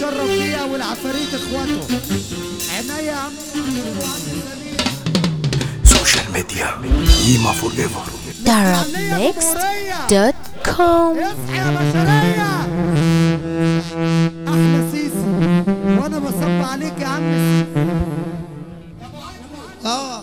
يتشرف بيها والعفاريت اخواته عينيا يا عم سوشيال ميديا قيمة فور ايفر darabmixed.com اصحى يا بشرية احلى سيسي وانا بصب عليك يا عم سيسي. اه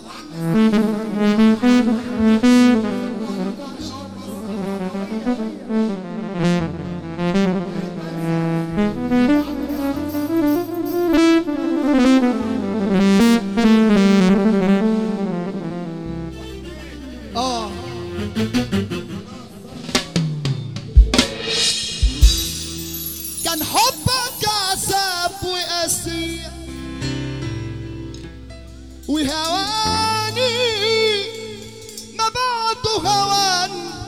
اه كان حبك عذاب وقاسية وهواني ما بعده هوان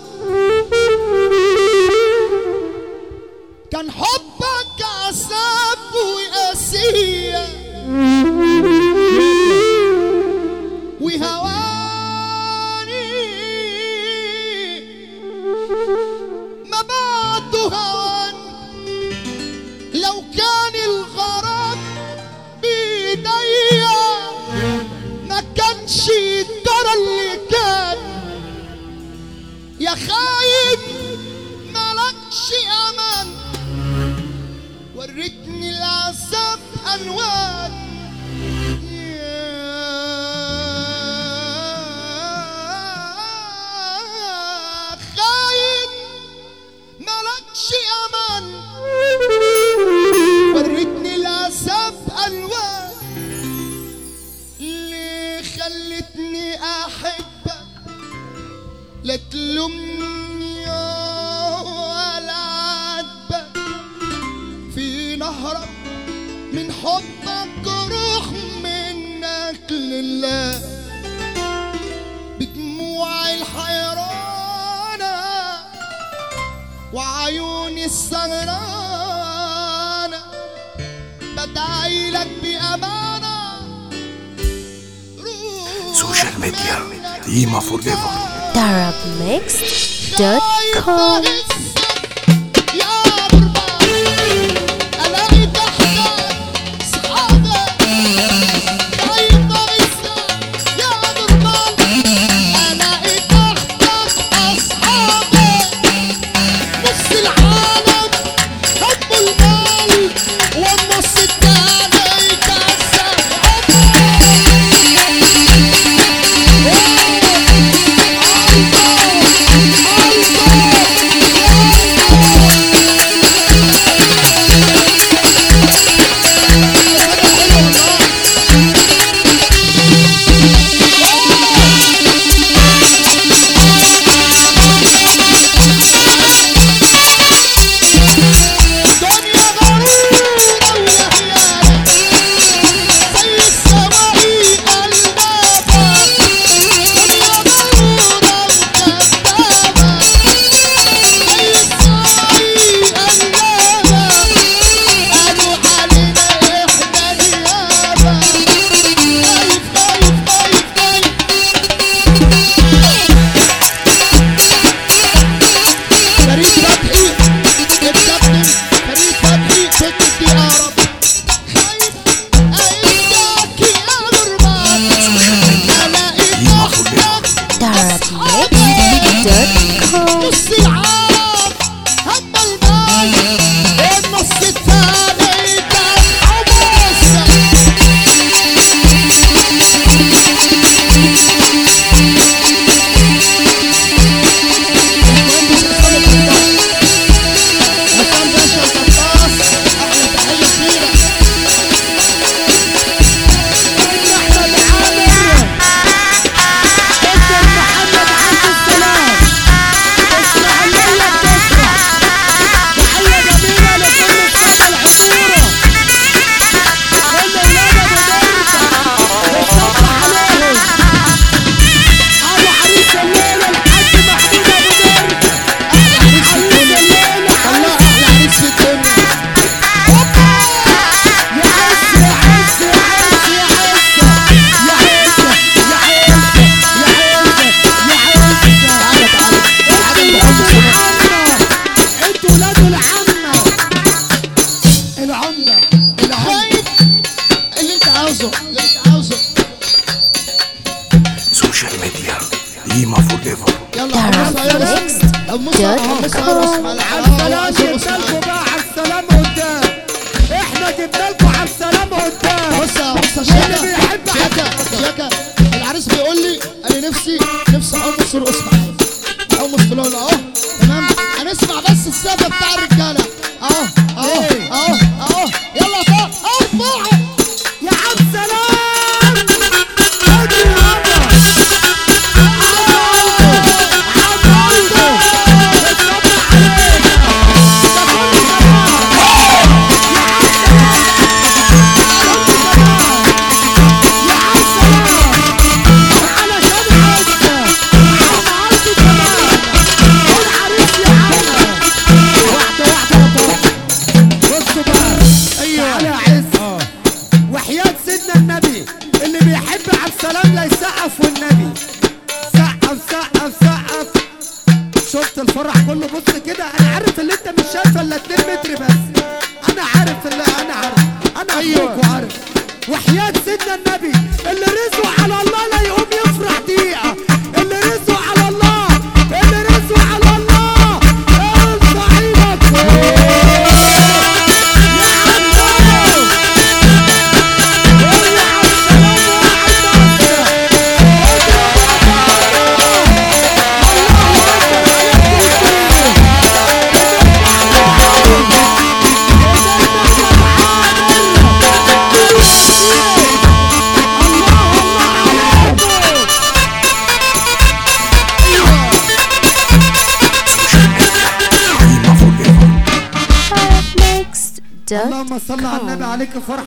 كان حبك عذاب وقاسية وهواني ما بعده هوان لو كان الغرام بإيديا ما كانش الدرى اللي كان يا خاين ملكش أمان وريتني العذاب ألوان يا خاين ملكش امان وريتني العذاب الوان اللي خلتني احبك لا تلومني ولا عاتبك في نهرك من حبك روح منك لله بدموع الحيرانة وعيوني السهرانة بدعي لك بأمانة روح سوشيال ميديا قيمة فور ايفر darabmixed.com والنص التاني يكسر دنيا غريبة وهيانة زي السواقي قلبابة دنيا غرورة وكذابة زي السواقي قلبابة قالوا علينا إحنا نيابة خايف خايف خايف خايف فريد فتحي اتقدم فريد فتحي سكت يا رب خايف ايدك يا غربان الاقي قيمة فور ايفر darabmixed.com نص العام هم المال النص الثاني كان عبوس مكان باشا القطاس احلى تحيه سوشيال ميديا ديما فور ايفر يلا حمصها يا رسم حمصها حمصها يا رسم على على السلام جبنا لكم بقى على السلام قدام احنا جبنا لكم على السلام قدام بص يا بص يا اللي شيكا بيحب شيكا شيكا العريس بيقول لي انا نفسي نفسي حمص رقص معايا حمص في الأول اهو تمام هنسمع بس السقف بتاع الرجاله اهو اهو إيه؟ اهو اهو يلا فوق ارفع يا عبد السلام ادي يابا بصوا بقى ايوه تعالى يا عز وحياة سيدنا النبي اللي بيحب عبد السلام لا يسقف والنبي سقف سقف سقف شفت الفرح كله بص كده انا عارف اللي انت مش شايفه الا 2 متر بس انا عارف اللي انا عارف انا ايوه وعارف وحياة سيدنا النبي اللي رزقه على الله لا يقوم يفرح دقيقة اللي رزقه على الله اللي رزقه على الله ارفع ايدك فوق يا عمو قول يا عبد السلام واحد بس ديما فور ايفر Next. Dot اللهم صل على النبي عليك فرح